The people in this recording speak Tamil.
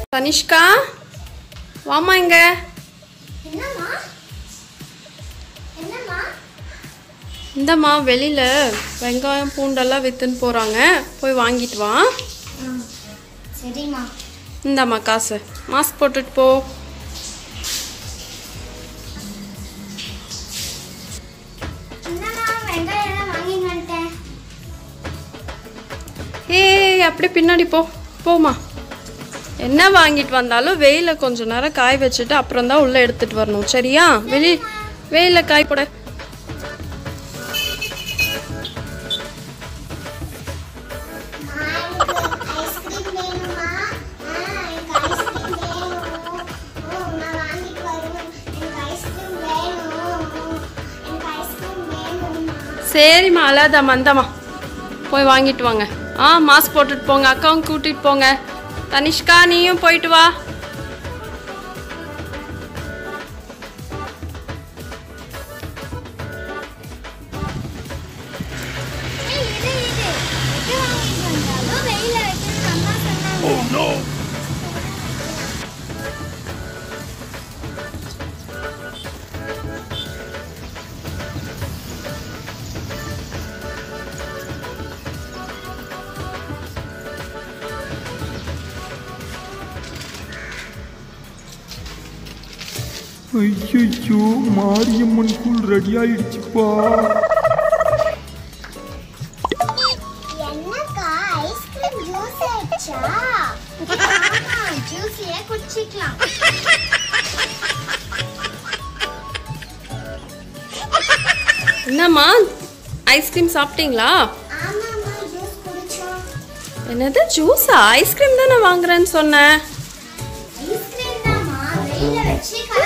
தனிஷ்கா வாமா இங்க என்னம்மா என்னம்மா இந்தம்மா வெளியில வெங்காயம் பூண்டெல்லாம் வித்துன்னு போறாங்க போய் வாங்கிட்டு வா ம் சரிம்மா இந்தாம்மா காசு மாஸ்க் போட்டுட்டு போ என்னம்மா வெங்காயம் எல்லாம் வாங்கிட்டு வந்துட்டேன் ஏய் அப்படியே பின்னாடி போ போமா என்ன வாங்கிட்டு வந்தாலும் வெயில கொஞ்ச நேரம் காய வச்சுட்டு அப்புறம் தான் உள்ள எடுத்துட்டு வரணும் சரியா வெளி வெயில காய் போட ஐஸ்கிரீம் வேணுமா எனக்கு ஐஸ்கிரீம் வேணும் நான் வாங்கிட்டு வருவேன் எனக்கு ஐஸ்கிரீம் வேணும் எனக்கு ஐஸ்கிரீம் வேணும்மா சரிம்மா அழாதாம்மா இந்தாம்மா போய் வாங்கிட்டு வாங்க ஆ மாஸ்க் போட்டுட்டு போங்க அக்காவும் கூட்டிட்டு போங்க தனிஷ்கா நீயும் போயிட்டு வா ஏய், இரு, இரு. எது வாங்கிட்டு வந்தாலும் வெயில்ல வைக்கணும்னு அம்மா சொன்னாங்க. ஐயோ மாரியம்மன் கூழ் ரெடி ஆயிடுச்சுப்பா என்னக்கா ஐஸ்கிரீம் ஜூஸ் ஆயிடுச்சா ஜூஸ்லயே குடிச்சிக்கலாம் என்னம்மா ஐஸ்கிரீம் சாப்பிட்டீங்களா ஆமாம்மா ஜூஸ் குடிச்சோம் என்னது ஜூஸா ஐஸ்கிரீம் தானே வாங்குறேன்னு சொன்னேன் ஐஸ்கிரீம் தான்மா வெயில வச்சு